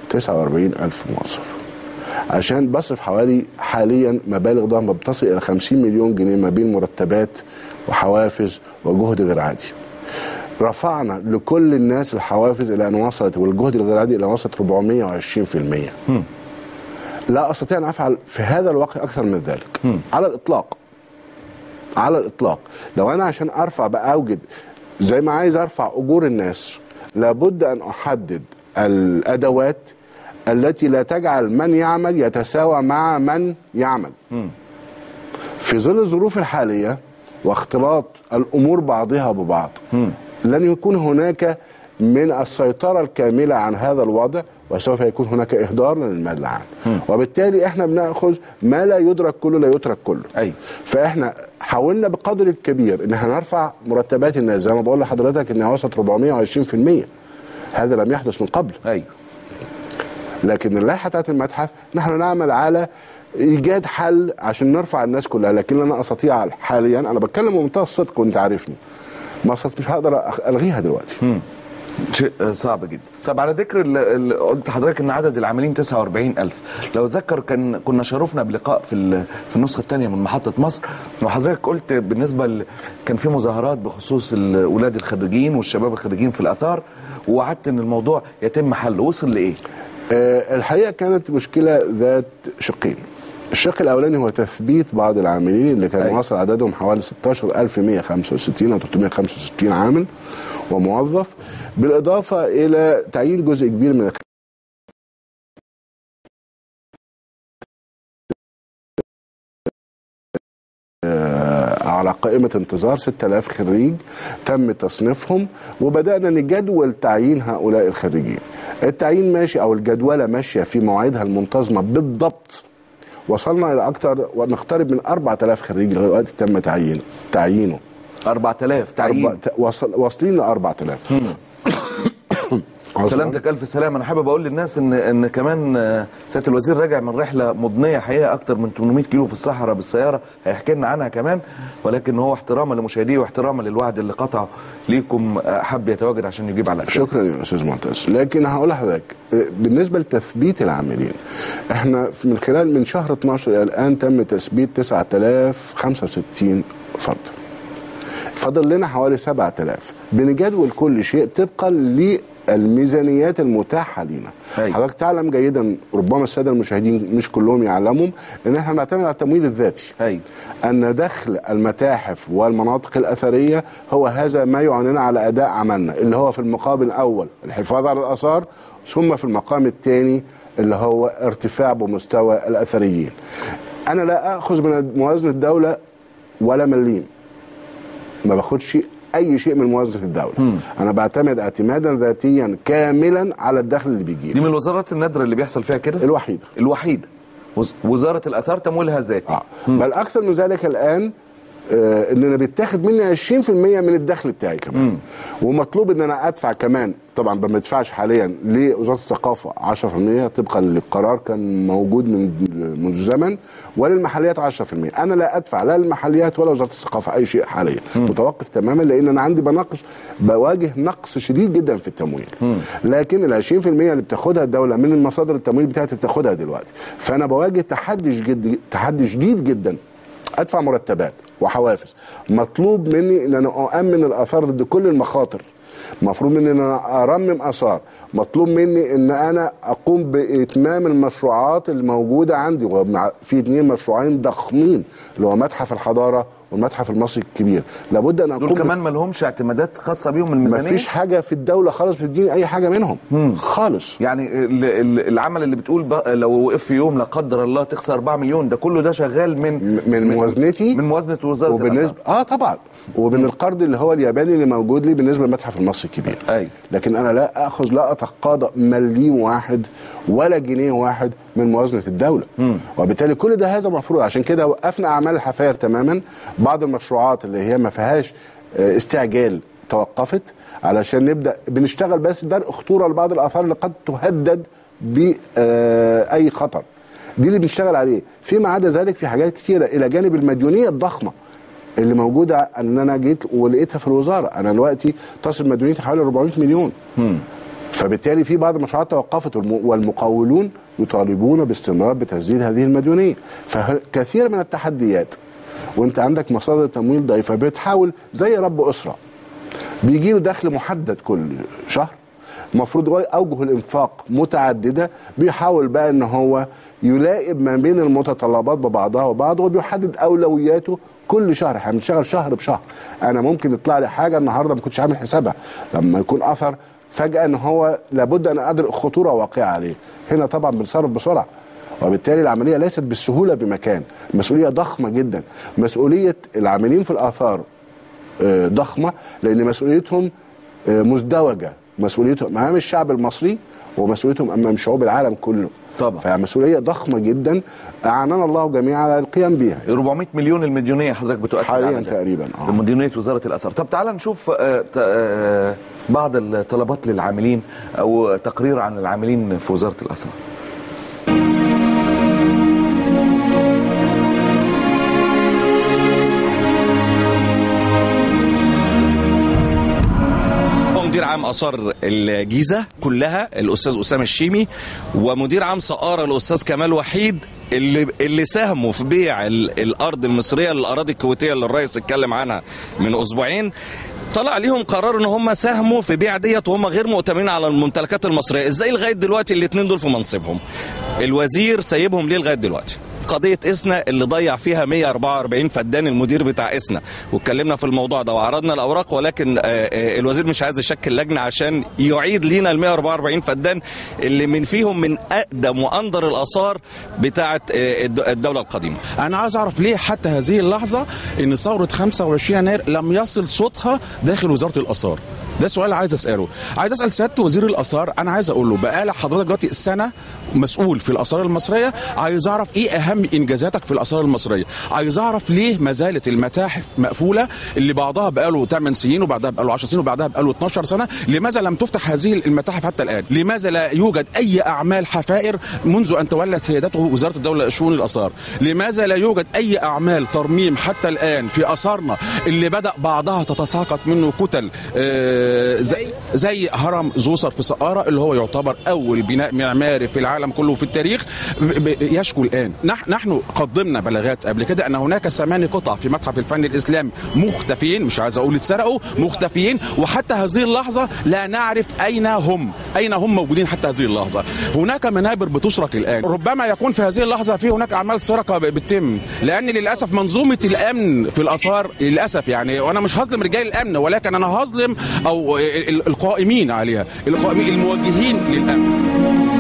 49 ألف موظف عشان بصرف حوالي حاليا مبالغ ضخمة بتصل إلى 50 مليون جنيه ما بين مرتبات وحوافز وجهد غير عادي رفعنا لكل الناس الحوافز إلى أن وصلت والجهد الغير عادي إلى وصلت 420% لا أستطيع أن أفعل في هذا الوقت أكثر من ذلك على الإطلاق على الاطلاق لو انا عشان ارفع بقى اوجد زي ما عايز ارفع اجور الناس لابد ان احدد الادوات التي لا تجعل من يعمل يتساوى مع من يعمل في ظل الظروف الحاليه واختلاط الامور بعضها ببعض لن يكون هناك من السيطره الكامله عن هذا الوضع وسوف يكون هناك اهدار للمال العام وبالتالي احنا بناخذ ما لا يدرك كله لا يترك كله أيوة. فاحنا حاولنا بقدر الكبير ان احنا نرفع مرتبات الناس زي ما بقول لحضرتك انها وصلت 420% هذا لم يحدث من قبل ايوه لكن اللائحه بتاعت المتحف نحن نعمل على ايجاد حل عشان نرفع الناس كلها لكن انا استطيع حاليا انا بتكلم بمنتهى الصدق وانت عارفني ما استطيع مش هقدر أخ- الغيها دلوقتي شيء آه، صعب جدا طب على ذكر ال- ال- قلت لحضرتك ان عدد العاملين 49000 لو ذكر كان كنا شرفنا بلقاء في ال- في النسخه الثانيه من محطه مصر وحضرتك قلت بالنسبه ل... كان في مظاهرات بخصوص اولاد الخريجين والشباب الخريجين في الاثار ووعدت ان الموضوع يتم حله وصل لايه؟ آه، الحقيقه كانت مشكله ذات شقين الشق الاولاني هو تثبيت بعض العاملين اللي كان أيوة. واصل عددهم حوالي 16165 او 365 عامل وموظف بالاضافه الى تعيين جزء كبير من آه، على قائمة انتظار 6000 خريج تم تصنيفهم وبدأنا نجدول تعيين هؤلاء الخريجين التعيين ماشي أو الجدولة ماشية في مواعيدها المنتظمة بالضبط وصلنا إلى أكثر ونقترب من 4000 خريج لغاية دلوقتي تم تعيينه تعيينه 4000 تعيين أربع- وصل واصلين ل 4000 سلامتك الف سلامه انا حابب اقول للناس ان ان كمان آه، سياده الوزير راجع من رحله مضنيه حقيقه اكتر من 800 كيلو في الصحراء بالسياره هيحكي لنا عنها كمان ولكن هو احتراما لمشاهديه واحتراما للوعد اللي قطعه ليكم آه، حب يتواجد عشان يجيب على الاسئله شكرا يا استاذ معتز لكن هقول لحضرتك آه، بالنسبه لتثبيت العاملين احنا في- من خلال من شهر 12 الى الان تم تثبيت 9065 فرد فاضل لنا حوالي 7000 بنجدول كل شيء طبقا للميزانيات المتاحه لنا أيوة. حضرتك تعلم جيدا ربما الساده المشاهدين مش كلهم يعلموا ان احنا بنعتمد على التمويل الذاتي ايوه أن دخل المتاحف والمناطق الأثرية هو هذا ما يعيننا على أداء عملنا اللي هو في المقام الأول الحفاظ على الآثار ثم في المقام الثاني اللي هو ارتفاع بمستوى الأثريين أنا لا أخذ من موازنة الدولة ولا مليم ما باخدش أي شيء من موازنة الدولة أنا بعتمد اعتمادا ذاتيا كاملا على الدخل اللي بيجي دي من الوزارات النادره اللي بيحصل فيها كده الوحيدة الوحيده وز- وزاره الاثار تمويلها ذاتي آه. بل اكثر من ذلك الان آه ان انا بيتاخد مني 20% من الدخل بتاعي كمان ومطلوب ان انا ادفع كمان طبعا ما بدفعش حاليا لوزاره الثقافه 10% طبقا للقرار كان موجود من منذ زمن وللمحليات 10% انا لا ادفع لا للمحليات ولا وزاره الثقافه اي شيء حاليا متوقف تماما لان انا عندي بناقش بواجه نقص شديد جدا في التمويل لكن ال 20% اللي بتاخدها الدوله من المصادر التمويل بتاعتي بتاخدها دلوقتي فانا بواجه تحدي جد تحدي شديد جدا ادفع مرتبات وحوافز مطلوب مني ان انا اؤمن الاثار ضد كل المخاطر مفروض مني ان انا ارمم اثار مطلوب مني ان انا اقوم باتمام المشروعات الموجوده عندي ومع- في اتنين مشروعين ضخمين اللي هو متحف الحضاره والمتحف المصري الكبير لابد ان اقوم دول كمان ما لهمش اعتمادات خاصه بيهم من الميزانيه مفيش حاجه في الدوله خالص بتديني اي حاجه منهم خالص يعني ال- ال- العمل اللي بتقول بقى لو وقف في يوم لا قدر الله تخسر 4 مليون ده كله ده شغال من من موازنتي من موازنه وزاره وبالنسبه اه طبعا ومن القرض اللي هو الياباني اللي موجود لي بالنسبه للمتحف المصري الكبير أيوة. لكن انا لا اخذ لا اتقاضى مليم واحد ولا جنيه واحد من موازنه الدوله وبالتالي كل ده هذا مفروض عشان كده وقفنا اعمال الحفاير تماما بعض المشروعات اللي هي ما فيهاش آه، استعجال توقفت علشان نبدا بنشتغل بس درء خطوره لبعض الاثار اللي قد تهدد باي خطر دي اللي بنشتغل عليه فيما عدا ذلك في حاجات كتيره الى جانب المديونيه الضخمه اللي موجوده ان انا جيت ولقيتها في الوزاره انا دلوقتي تصل مديونيتي حوالي 400 مليون فبالتالي في بعض المشروعات توقفت والم- والمقاولون يطالبون باستمرار بتسديد هذه المديونيه فكثير من التحديات وانت عندك مصادر تمويل ضعيفه بتحاول زي رب اسره بيجي له دخل محدد كل شهر المفروض هو اوجه الانفاق متعدده بيحاول بقى ان هو يلائم ما بين المتطلبات ببعضها وبعض وبيحدد اولوياته كل شهر احنا بنشتغل شهر بشهر انا ممكن يطلع لي حاجه النهارده ما كنتش عامل حسابها لما يكون اثر فجاه ان هو لابد ان ادرك خطوره واقعه عليه هنا طبعا بنتصرف بسرعه وبالتالي العمليه ليست بالسهوله بمكان مسؤوليه ضخمه جدا مسؤوليه العاملين في الاثار آه، ضخمه لان مسؤوليتهم آه، مزدوجه مسؤوليتهم امام الشعب المصري ومسؤوليتهم امام شعوب العالم كله طبعا. فمسؤوليه ضخمه جدا اعاننا الله جميعا على القيام بها 400 مليون المديونيه حضرتك بتؤكد حالياً على ده. تقريباً، آه. مديونيه وزاره الاثار طب تعال نشوف آه، ت- آه، بعض الطلبات للعاملين او تقرير عن العاملين في وزاره الاثار هو مدير عام اثار الجيزه كلها الاستاذ اسامه الشيمي ومدير عام سقاره الاستاذ كمال وحيد اللي اللي ساهموا في بيع ال- الارض المصريه للاراضي الكويتيه اللي الرئيس اتكلم عنها من اسبوعين طلع عليهم قرار ان هم ساهموا في بيع ديت وهم غير مؤتمنين على الممتلكات المصريه ازاي لغايه دلوقتي الاثنين دول في منصبهم الوزير سايبهم ليه لغايه دلوقتي قضية إسنا اللي ضيع فيها 144 فدان المدير بتاع إسنا واتكلمنا في الموضوع ده وعرضنا الأوراق ولكن آه، آه، الوزير مش عايز يشكل لجنة عشان يعيد لينا ال 144 فدان اللي من فيهم من أقدم وأندر الآثار بتاعة آه، الد- الدولة القديمة انا عايز اعرف ليه حتى هذه اللحظه ان ثوره 25 يناير لم يصل صوتها داخل وزاره الاثار ده سؤال عايز اساله عايز اسال سياده وزير الاثار انا عايز اقول له بقى حضرتك دلوقتي سنه مسؤول في الاثار المصريه عايز اعرف ايه اهم انجازاتك في الاثار المصريه عايز اعرف ليه ما زالت المتاحف مقفوله اللي بعضها بقاله 8 سنين وبعدها بقاله 10 سنين وبعدها بقاله 12 سنه لماذا لم تفتح هذه المتاحف حتى الان لماذا لا يوجد اي اعمال حفائر منذ ان تولى سيادته وزاره الدوله شؤون الاثار لماذا لا يوجد اي اعمال ترميم حتى الان في اثارنا اللي بدا بعضها تتساقط منه كتل آه، زي, زي هرم زوسر في سقاره اللي هو يعتبر اول بناء معماري في العالم كله في التاريخ ب- ب- يشكو الان نح- نحن قدمنا بلاغات قبل كده ان هناك ثماني قطع في متحف الفن الاسلامي مختفين مش عايز اقول اتسرقوا مختفين وحتى هذه اللحظه لا نعرف اين هم اين هم موجودين حتى هذه اللحظه هناك منابر بتسرق الان ربما يكون في هذه اللحظه في هناك اعمال سرقه ب- بتتم لان للاسف منظومه الامن في الاثار للاسف يعني وانا مش هظلم رجال الامن ولكن انا هظلم او ال- ال- القائمين عليها القائمين الموجهين للامن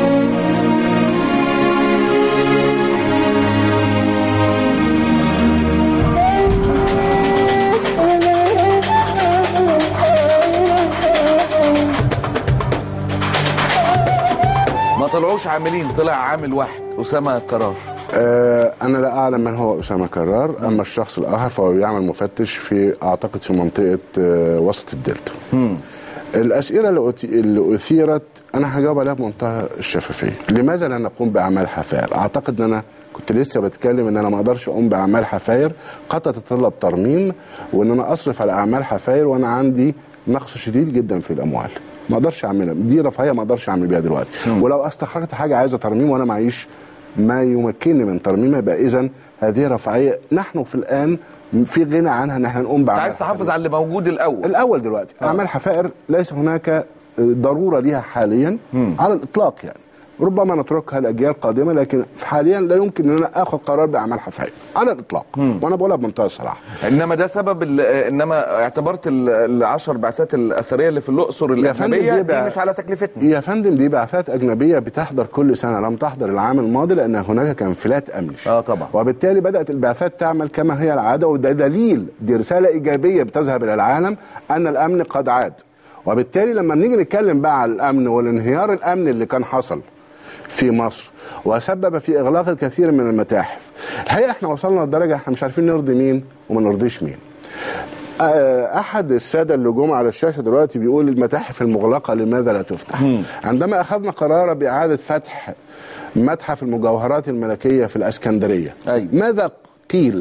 ما طلعوش عاملين طلع عامل واحد اسامه قرار آه، انا لا اعلم من هو اسامه كرار اما الشخص الاخر فهو بيعمل مفتش في اعتقد في منطقه آه، وسط الدلتا الاسئله اللي أث- اللي اثيرت انا هجاوب عليها بمنتهى الشفافيه لماذا لا نقوم باعمال حفائر اعتقد ان انا كنت لسه بتكلم ان انا ما اقدرش اقوم باعمال حفاير قد تتطلب ترميم وان انا اصرف على اعمال حفاير وانا عندي نقص شديد جدا في الاموال ما اقدرش اعملها دي رفاهيه ما اقدرش اعمل بيها دلوقتي ولو استخرجت حاجه عايزه ترميم وانا معيش ما يمكنني من ترميمها يبقى اذا هذه رفاهيه نحن في الان في غنى عنها ان احنا نقوم انت باعمال عايز تحافظ على اللي موجود الاول الاول دلوقتي اعمال حفائر ليس هناك ضروره ليها حاليا على الاطلاق يعني ربما نتركها لاجيال قادمه لكن حاليا لا يمكن ان انا اخذ قرار باعمال حفائر على الاطلاق وانا بقولها بمنتهى الصراحه انما ده سبب ال- انما اعتبرت ال- العشر بعثات الاثريه اللي في الاقصر يا فندم الاجنبيه دي بقى- مش على تكلفتنا يا فندم دي بعثات اجنبيه بتحضر كل سنه لم تحضر العام الماضي لان هناك كان انفلات امني آه طبعا. وبالتالي بدات البعثات تعمل كما هي العاده وده دليل دي رساله ايجابيه بتذهب الى العالم ان الامن قد عاد وبالتالي لما بنيجي نتكلم بقى على الامن والانهيار الامني اللي كان حصل في مصر وسبب في اغلاق الكثير من المتاحف الحقيقه احنا وصلنا لدرجه احنا مش عارفين نرضي مين وما نرضيش مين آه، احد الساده اللي جم على الشاشه دلوقتي بيقول المتاحف المغلقه لماذا لا تفتح عندما اخذنا قرار باعاده فتح متحف المجوهرات الملكيه في الاسكندريه أيوة. ماذا قيل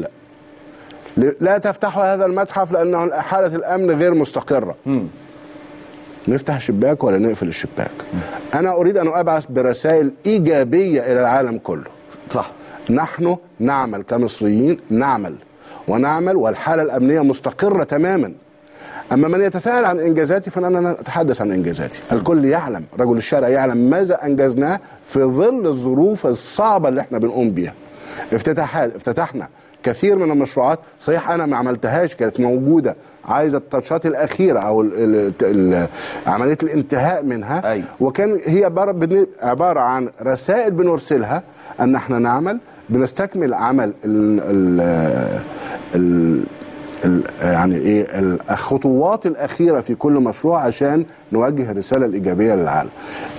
ل- لا تفتحوا هذا المتحف لانه حاله الامن غير مستقره نفتح شباك ولا نقفل الشباك انا اريد ان ابعث برسائل ايجابيه الى العالم كله صح نحن نعمل كمصريين نعمل ونعمل والحاله الامنيه مستقره تماما اما من يتساءل عن انجازاتي فانا اتحدث عن انجازاتي الكل يعلم رجل الشارع يعلم ماذا انجزناه في ظل الظروف الصعبه اللي احنا بنقوم بيها افتتاحات افتتحنا كثير من المشروعات صحيح انا ما عملتهاش كانت موجوده عايزه التاتشات الاخيره او ال ال ال عمليه الانتهاء منها أيوة. وكان هي عباره بن- عباره عن رسائل بنرسلها ان احنا نعمل بنستكمل عمل ال ال ال ال يعني ايه الخطوات الاخيره في كل مشروع عشان نوجه الرساله الايجابيه للعالم.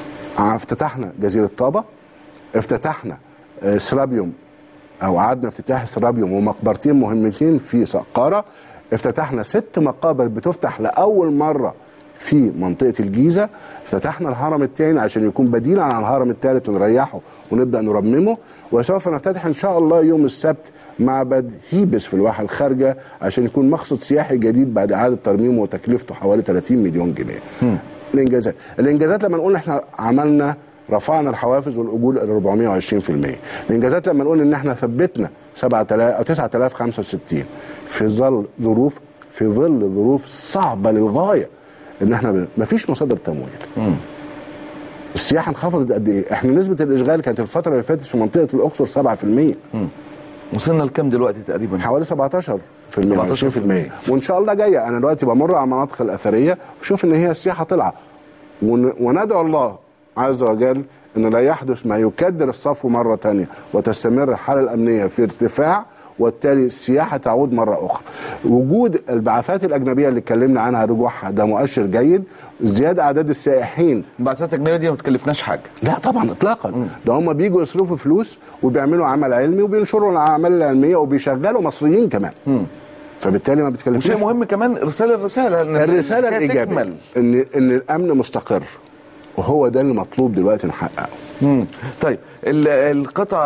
افتتحنا جزيره طابه افتتحنا آه، سرابيوم او قعدنا افتتاح سرابيوم ومقبرتين مهمتين في سقاره افتتحنا ست مقابر بتفتح لاول مره في منطقه الجيزه افتتحنا الهرم الثاني عشان يكون بديلا عن الهرم الثالث ونريحه ونبدا نرممه وسوف نفتتح ان شاء الله يوم السبت معبد هيبس في الواحه الخارجه عشان يكون مقصد سياحي جديد بعد اعاده ترميمه وتكلفته حوالي 30 مليون جنيه. الانجازات، الانجازات لما نقول احنا عملنا رفعنا الحوافز والاجور ل 420% الانجازات لما نقول ان احنا ثبتنا 7000 او 9065 في ظل ظروف في ظل ظروف صعبه للغايه ان احنا ما فيش مصادر تمويل السياحه انخفضت قد ايه؟ احنا نسبه الاشغال كانت الفتره اللي فاتت في منطقه الاقصر 7% وصلنا لكام دلوقتي تقريبا حوالي 17 في 17%. 20% وان شاء الله جايه انا دلوقتي بمر على المناطق الاثريه وشوف ان هي السياحه طلعه ون- وندعو الله عز وجل ان لا يحدث ما يكدر الصفو مره ثانيه وتستمر الحاله الامنيه في ارتفاع وبالتالي السياحه تعود مره اخرى. وجود البعثات الاجنبيه اللي اتكلمنا عنها رجوعها ده مؤشر جيد، زياده اعداد السائحين البعثات الاجنبيه دي ما بتكلفناش حاجه لا طبعا اطلاقا ده هم بيجوا يصرفوا فلوس وبيعملوا عمل علمي وبينشروا الاعمال العلميه وبيشغلوا مصريين كمان فبالتالي ما بتكلفش وشيء مهم كمان ارسال الرساله إن الرساله الحكاية الايجابيه تكمل. ان ان الامن مستقر وهو ده اللي مطلوب دلوقتي نحققه مم. طيب ال- القطع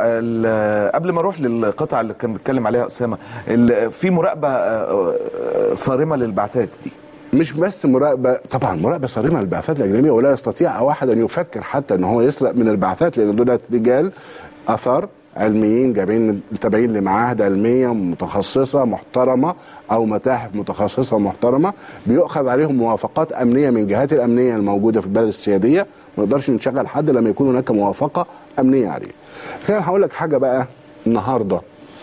ال- قبل ما اروح للقطع اللي كان بيتكلم عليها اسامه ال- في مراقبه آه، آه، صارمه للبعثات دي مش بس مراقبه طبعا مراقبه صارمه للبعثات الاجنبيه ولا يستطيع واحد ان يفكر حتى ان هو يسرق من البعثات لان دول رجال اثار علميين جايبين تابعين لمعاهد علميه متخصصه محترمه او متاحف متخصصه محترمه بيؤخذ عليهم موافقات امنيه من الجهات الامنيه الموجوده في البلد السياديه ما نقدرش نشغل حد لما يكون هناك موافقه امنيه عليه. كان هقول لك حاجه بقى النهارده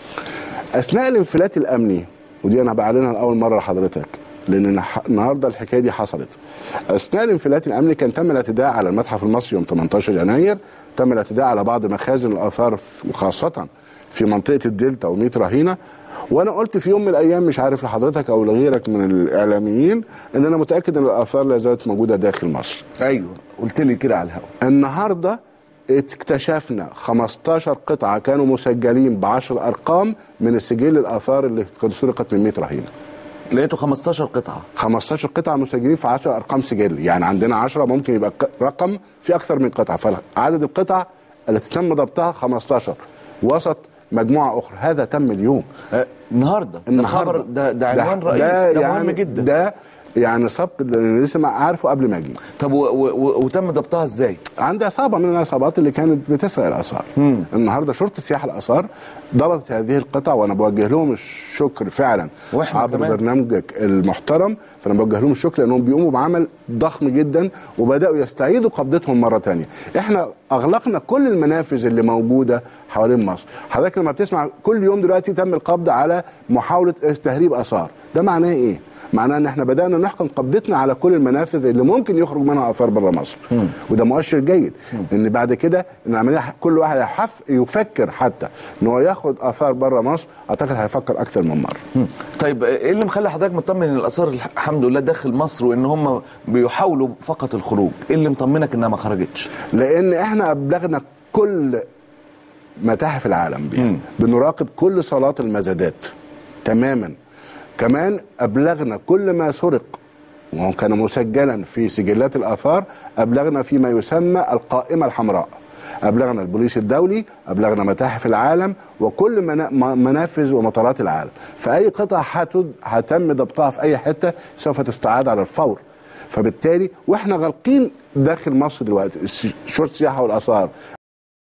اثناء الانفلات الامني ودي انا بعلنها لاول مره لحضرتك لان نح- النهارده الحكايه دي حصلت اثناء الانفلات الامني كان تم الاعتداء على المتحف المصري يوم 18 يناير تم الاعتداء على بعض مخازن الاثار ف- وخاصه في منطقه الدلتا وميت رهينه وانا قلت في يوم من الايام مش عارف لحضرتك او لغيرك من الاعلاميين ان انا متاكد ان الاثار لا زالت موجوده داخل مصر ايوه قلت لي كده على الهواء النهارده اكتشفنا 15 قطعه كانوا مسجلين ب 10 ارقام من السجل الاثار اللي قد سرقت من 100 رهينه لقيته 15 قطعه 15 قطعه مسجلين في 10 ارقام سجل يعني عندنا 10 ممكن يبقى ق- رقم في اكثر من قطعه فعدد القطع التي تم ضبطها 15 وسط مجموعه اخرى هذا تم اليوم آه، النهارده ده خبر ده ده عنوان رئيس ده, مهم يعني جدا ده يعني سبق لأن لسه ما عارفه قبل ما اجي طب و و و وتم ضبطها ازاي؟ عندي عصابه من العصابات اللي كانت بتسرق الاثار النهارده شرطه سياحه الاثار ضبطت هذه القطع وانا بوجه لهم الشكر فعلا وإحنا عبر كمان. برنامجك المحترم فانا بوجه لهم الشكر لانهم بيقوموا بعمل ضخم جدا وبداوا يستعيدوا قبضتهم مره تانية احنا اغلقنا كل المنافذ اللي موجوده حوالين مصر حضرتك لما بتسمع كل يوم دلوقتي تم القبض على محاوله تهريب اثار ده معناه ايه معناه ان احنا بدانا نحكم قبضتنا على كل المنافذ اللي ممكن يخرج منها اثار بره مصر وده مؤشر جيد ان بعد كده ان العمليه ح- كل واحد يحف يفكر حتى ان هو ياخد اثار بره مصر اعتقد هيفكر اكثر من مره طيب ايه اللي مخلي حضرتك مطمن ان الاثار الح- الحمد لله داخل مصر وان هم بيحاولوا فقط الخروج ايه اللي مطمنك انها ما خرجتش لان احنا ابلغنا كل متاحف العالم بيها بنراقب كل صالات المزادات تماما كمان ابلغنا كل ما سرق وهو كان مسجلا في سجلات الاثار ابلغنا فيما يسمى القائمه الحمراء ابلغنا البوليس الدولي ابلغنا متاحف العالم وكل منا- م- منافذ ومطارات العالم فاي قطعه هتد- هتم ضبطها في اي حته سوف تستعاد على الفور فبالتالي واحنا غالقين داخل مصر دلوقتي الس- شرطه السياحه والاثار